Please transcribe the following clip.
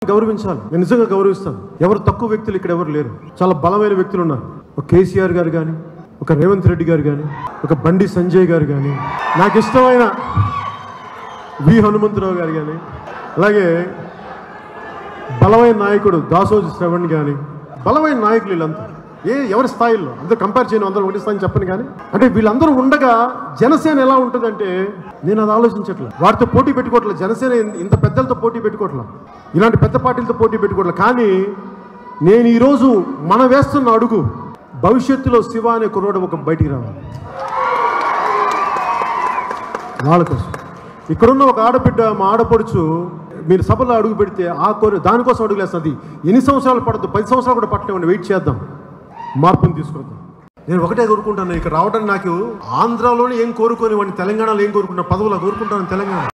గౌరవించాలి నేను నిజంగా గౌరవిస్తాను ఎవరు తక్కువ వ్యక్తులు ఇక్కడ ఎవరు లేరు చాలా బలమైన వ్యక్తులు ఉన్నారు ఒక కేసీఆర్ గారు కానీ ఒక రేవంత్ రెడ్డి గారు కానీ ఒక బండి సంజయ్ గారు కానీ నాకు ఇష్టమైన వి హనుమంతరావు గారు కానీ అలాగే బలమైన నాయకుడు దాసోజి శ్రవణ్ కానీ బలమైన నాయకులు వీళ్ళంతా ఏ ఎవరి స్థాయిలో అందరూ కంపేర్ చేయను అందరూ ఒకటి స్థాయి చెప్పను కానీ అంటే వీళ్ళందరూ ఉండగా జనసేన ఎలా ఉంటుందంటే నేను అది ఆలోచించట్లే వారితో పోటీ పెట్టుకోవట్లేదు జనసేన ఇన్- ఇంత పెద్దలతో పోటీ పెట్టుకోవట్లేదు ఇలాంటి పెద్ద పార్టీలతో పోటీ పెట్టుకోవట్లేదు కానీ నేను ఈరోజు మనం వేస్తున్న అడుగు భవిష్యత్తులో శివ అనే కుర్రోడు ఒక బయటికి రావాలి వాళ్ళ కోసం ఇక్కడున్న ఒక ఆడబిడ్డ మా ఆడపడుచు మీరు సభలో అడుగు పెడితే ఆ కోరి దానికోసం అడుగులేస్తుంది ఎన్ని సంవత్సరాలు పడద్దు పది సంవత్సరాలు కూడా పట్టలేమండి వెయిట్ చేద్దాం మార్పుని తీసుకొద్దాం నేను ఒకటే కోరుకుంటాను ఇక్కడ రావడం నాకు ఆంధ్రాలోనే ఏం కోరుకొని వాడిని తెలంగాణలో ఏం కోరుకుంటాను పదవులు కోరుకుంటాను తెలంగాణ